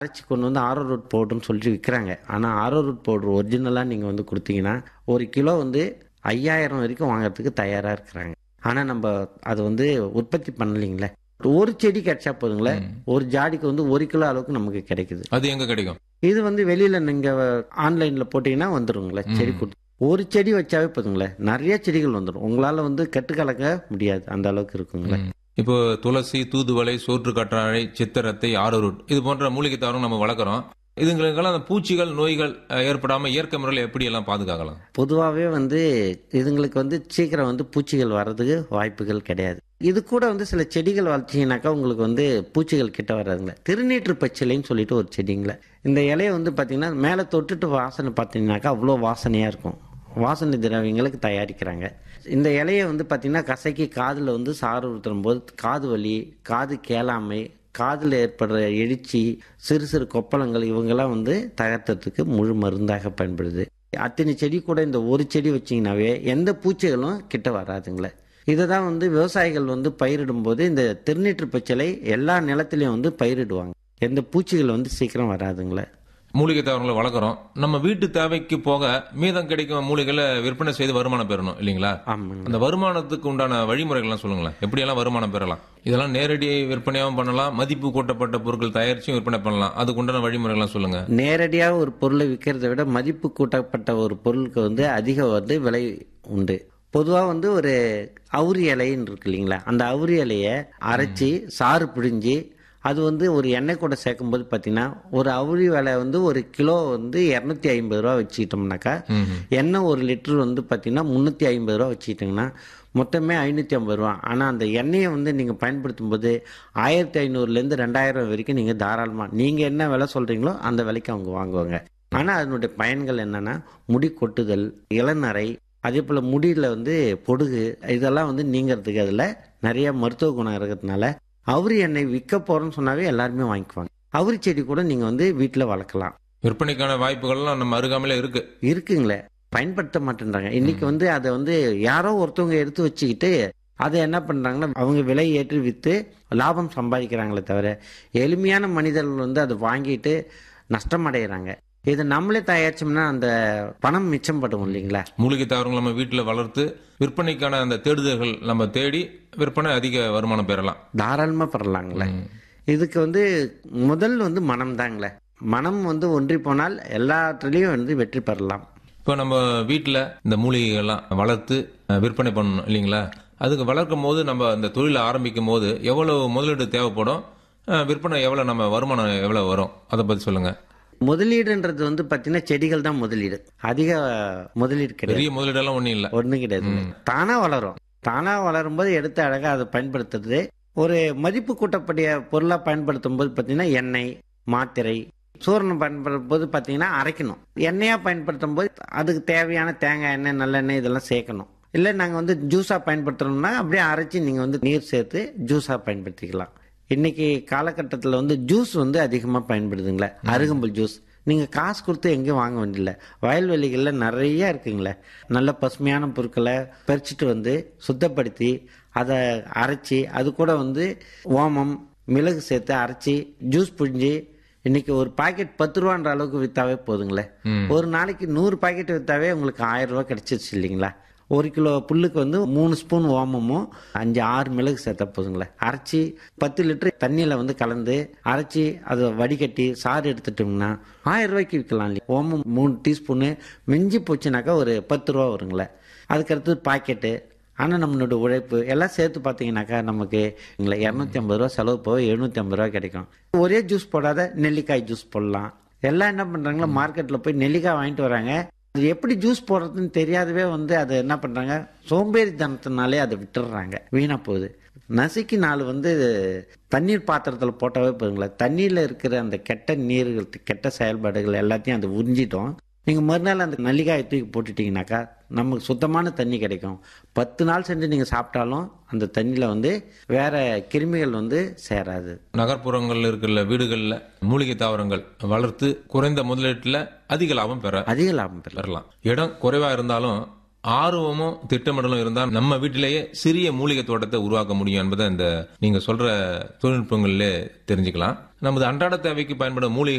அரைச்சி கொண்டு வந்து ஆரோ ரூட் பவுடர்னு சொல்லிட்டு விற்கிறாங்க ஆனால் ஆரோ ரூட் பவுடர் ஒரிஜினலாக நீங்கள் வந்து கொடுத்தீங்கன்னா ஒரு கிலோ வந்து ஐயாயிரம் வரைக்கும் வாங்குறதுக்கு தயாராக இருக்கிறாங்க ஆனால் நம்ம அது வந்து உற்பத்தி பண்ணலைங்களே ஒரு செடி கிடைச்சா போதுங்களே ஒரு ஜாடிக்கு வந்து ஒரு கிலோ அளவுக்கு நமக்கு கிடைக்குது அது எங்க கிடைக்கும் இது வந்து வெளியில நீங்க ஆன்லைன்ல போட்டீங்கன்னா வந்துருங்களே செடி குட்டி ஒரு செடி வச்சாவே போதுங்களே நிறைய செடிகள் வந்துடும் உங்களால வந்து கட்டு கலக்க முடியாது அந்த அளவுக்கு இருக்குங்களே ம். இப்போ துளசி தூதுவளை சோற்று கற்றாழை சித்தரத்தை ஆரோரூட் இது போன்ற மூலிகை தாவரம் நம்ம வளர்க்குறோம் இதுங்களுக்கெல்லாம் அந்த பூச்சிகள் நோய்கள் அஹ், ஏற்படாம இயற்கை முறையில் எப்படி எல்லாம் பாதுகாக்கலாம் பொதுவாகவே வந்து இதுங்களுக்கு வந்து சீக்கிரம் வந்து பூச்சிகள் வர்றதுக்கு வாய்ப்புகள் கிடையாது இது கூட வந்து சில செடிகள் வளர்த்தீங்கன்னாக்கா உங்களுக்கு வந்து பூச்சிகள் கிட்ட வராதுங்களே திருநீற்று பச்சிலைன்னு சொல்லிட்டு ஒரு செடிங்களே இந்த இலையை வந்து பார்த்தீங்கன்னா மேலே தொட்டுட்டு வாசனை பார்த்தீங்கன்னாக்கா அவ்வளோ வாசனையாக இருக்கும் வாசனை திரவியங்களுக்கு தயாரிக்கிறாங்க இந்த இலையை வந்து பார்த்தீங்கன்னா கசக்கி காதில் வந்து சாறு ஊற்றும் போது காது வலி காது கேளாமை காதில் ஏற்படுற எழுச்சி சிறு சிறு கொப்பளங்கள் இவங்கெல்லாம் வந்து தகர்த்ததுக்கு முழு மருந்தாக பயன்படுது அத்தனை செடி கூட இந்த ஒரு செடி வச்சிங்கனாவே எந்த பூச்சிகளும் கிட்ட வராதுங்களே இதை தான் வந்து விவசாயிகள் வந்து பயிரிடும் போது இந்த திருநீற்று பச்சிலை எல்லா நிலத்திலையும் வந்து பயிரிடுவாங்க எந்த பூச்சிகள் வந்து சீக்கிரம் வராதுங்களே மூலிகை தாவரங்களை வளர்க்குறோம் நம்ம வீட்டு தேவைக்கு போக மீதம் கிடைக்கும் மூலிகளை விற்பனை செய்து வருமானம் பெறணும் இல்லைங்களா ஆமாங்க அந்த வருமானத்துக்கு உண்டான வழிமுறைகள்லாம் சொல்லுங்களேன் எப்படியெல்லாம் வருமானம் பெறலாம் இதெல்லாம் நேரடி விற்பனையாகவும் பண்ணலாம் மதிப்பு கூட்டப்பட்ட பொருட்கள் தயாரிச்சும் விற்பனை பண்ணலாம் அதுக்கு உண்டான வழிமுறைகள்லாம் சொல்லுங்க நேரடியாக ஒரு பொருளை விற்கிறத விட மதிப்பு கூட்டப்பட்ட ஒரு பொருளுக்கு வந்து அதிக வந்து விலை உண்டு பொதுவாக வந்து ஒரு அவுரி இலைன்னு இருக்கு இல்லைங்களா அந்த அவுரி இலையை அரைச்சி சாறு பிழிஞ்சு அது வந்து ஒரு எண்ணெய் கூட சேர்க்கும்போது பார்த்தீங்கன்னா ஒரு அவுரி விலை வந்து ஒரு கிலோ வந்து இரநூத்தி ஐம்பது ரூபா வச்சுக்கிட்டோம்னாக்கா எண்ணெய் ஒரு லிட்டர் வந்து பார்த்தீங்கன்னா முந்நூற்றி ஐம்பது ரூபா வச்சுக்கிட்டிங்கன்னா மொத்தமே ஐநூற்றி ஐம்பது ரூபா ஆனால் அந்த எண்ணெயை வந்து நீங்கள் பயன்படுத்தும் போது ஆயிரத்தி ஐநூறுலேருந்து ரெண்டாயிரம் வரைக்கும் நீங்கள் தாராளமாக நீங்கள் என்ன விலை சொல்கிறீங்களோ அந்த விலைக்கு அவங்க வாங்குவாங்க ஆனால் அதனுடைய பயன்கள் என்னென்னா முடி கொட்டுதல் இளநரை அதே போல் முடியில் வந்து பொடுகு இதெல்லாம் வந்து நீங்கிறதுக்கு அதில் நிறைய மருத்துவ குணம் இருக்கிறதுனால அவுரி எண்ணெய் விற்க போகிறோன்னு சொன்னாவே எல்லாருமே வாங்கிக்குவாங்க அவுரி செடி கூட நீங்கள் வந்து வீட்டில் வளர்க்கலாம் விற்பனைக்கான வாய்ப்புகள்லாம் நம்ம அருகாமையில இருக்கு இருக்குங்களே பயன்படுத்த மாட்டேன்றாங்க இன்னைக்கு வந்து அதை வந்து யாரோ ஒருத்தவங்க எடுத்து வச்சுக்கிட்டு அதை என்ன பண்றாங்கன்னா அவங்க விலை ஏற்றி விற்று லாபம் சம்பாதிக்கிறாங்களே தவிர எளிமையான மனிதர்கள் வந்து அதை வாங்கிட்டு நஷ்டம் அடைகிறாங்க இதை நம்மளே தயாரிச்சோம்னா அந்த பணம் மிச்சப்படும் இல்லைங்களா மூலிகை தாவரங்களை நம்ம வீட்டில் வளர்த்து விற்பனைக்கான அந்த தேடுதல்கள் நம்ம தேடி விற்பனை அதிக வருமானம் பெறலாம் தாராளமாக பெறலாங்களே இதுக்கு வந்து முதல் வந்து மனம் தாங்களே மனம் வந்து ஒன்றி போனால் எல்லாத்துலேயும் வந்து வெற்றி பெறலாம் இப்போ நம்ம வீட்டில் இந்த மூலிகைகள்லாம் வளர்த்து அஹ், விற்பனை பண்ணணும் இல்லைங்களா அதுக்கு வளர்க்கும் போது நம்ம அந்த தொழிலை ஆரம்பிக்கும் போது எவ்வளவு முதலீடு தேவைப்படும் அஹ், விற்பனை எவ்வளோ நம்ம வருமானம் எவ்வளோ வரும் அதை பற்றி சொல்லுங்க முதலீடுன்றது வந்து பார்த்தீங்கன்னா செடிகள் தான் முதலீடு அதிக முதலீடு கிடையாது பெரிய முதலீடெல்லாம் ஒன்றும் இல்லை ஒன்றும் கிடையாது தானா வளரும் தானா வளரும் போது எடுத்து அழகா அதை பயன்படுத்துறது ஒரு மதிப்பு கூட்டப்படிய பொருளா பயன்படுத்தும் போது பார்த்தீங்கன்னா எண்ணெய் மாத்திரை சூரணம் பயன்படுத்தும் போது பார்த்தீங்கன்னா அரைக்கணும் எண்ணெயா பயன்படுத்தும் போது அதுக்கு தேவையான தேங்காய் எண்ணெய் நல்லெண்ணெய் இதெல்லாம் சேர்க்கணும் இல்லை நாங்கள் வந்து ஜூஸாக பயன்படுத்துறோம்னா அப்படியே அரைச்சி நீங்கள் வந்து நீர் சேர்த்து ஜூஸாக பயன்படுத்திக்கலாம் இன்னைக்கு காலகட்டத்தில் வந்து ஜூஸ் வந்து அதிகமாக பயன்படுதுங்களே அருகம்புல் ஜூஸ் நீங்கள் காசு கொடுத்து எங்கேயும் வாங்க வேண்டியதில்லை வயல்வெளிகளில் நிறைய இருக்குங்களே நல்ல பசுமையான பொருட்களை பறிச்சுட்டு வந்து சுத்தப்படுத்தி அதை அரைச்சி அது கூட வந்து ஓமம் மிளகு சேர்த்து அரைச்சி ஜூஸ் புழிஞ்சு இன்னைக்கு ஒரு பாக்கெட் பத்து ரூபான்ற அளவுக்கு வித்தாவே போதுங்களே ஒரு நாளைக்கு நூறு பாக்கெட் வித்தாவே உங்களுக்கு ஆயிரம் ரூபாய் கிடைச்சிருச்சு இல்லைங்களா ஒரு கிலோ புல்லுக்கு வந்து மூணு ஸ்பூன் ஓமமும் அஞ்சு ஆறு மிளகு சேர்த்தா போதுங்களே அரைச்சி பத்து லிட்டர் தண்ணியில் வந்து கலந்து அரைச்சி அதை வடிகட்டி சாறு எடுத்துட்டோம்னா ஆயிரம் ரூபாய்க்கு விற்கலாம் இல்லையா ஓமம் மூணு டீஸ்பூனு மிஞ்சி போச்சுனாக்கா ஒரு பத்து ரூபா வருங்களே அதுக்கடுத்து பாக்கெட்டு ஆனால் நம்மளோட உழைப்பு எல்லாம் சேர்த்து பார்த்தீங்கன்னாக்கா நமக்கு எங்களை இரநூத்தி ஐம்பது ரூபா செலவு போக எழுநூத்தி ஐம்பது ரூபா கிடைக்கும் ஒரே ஜூஸ் போடாத நெல்லிக்காய் ஜூஸ் போடலாம் எல்லாம் என்ன பண்ணுறாங்களோ மார்க்கெட்டில் போய் நெல்லிக்காய் வாங்கிட்டு வராங்க அது எப்படி ஜூஸ் போடுறதுன்னு தெரியாதவே வந்து அதை என்ன பண்ணுறாங்க சோம்பேறித்தனத்தினாலே அதை விட்டுடுறாங்க வீணாக போகுது நசுக்கி நாள் வந்து தண்ணீர் பாத்திரத்தில் போட்டாவே போதுங்களேன் தண்ணியில் இருக்கிற அந்த கெட்ட நீர்கள் கெட்ட செயல்பாடுகள் எல்லாத்தையும் அதை உறிஞ்சிட்டோம் நீங்கள் மறுநாள் அந்த நல்லிக்காயை தூக்கி போட்டுட்டீங்கன்னாக்கா நமக்கு சுத்தமான தண்ணி கிடைக்கும் பத்து நாள் சென்று நீங்கள் சாப்பிட்டாலும் அந்த தண்ணியில் வந்து வேற கிருமிகள் வந்து சேராது நகர்ப்புறங்களில் இருக்கிற வீடுகளில் மூலிகை தாவரங்கள் வளர்த்து குறைந்த முதலீட்டில் அதிக லாபம் பெற அதிக லாபம் பெறலாம் பெறலாம் இடம் குறைவா இருந்தாலும் ஆர்வமும் திட்டமிடலும் இருந்தால் நம்ம வீட்டிலேயே சிறிய மூலிகை தோட்டத்தை உருவாக்க முடியும் என்பதை இந்த நீங்க சொல்ற தொழில்நுட்பங்களிலே தெரிஞ்சுக்கலாம் நமது அன்றாட தேவைக்கு பயன்படும் மூலிகை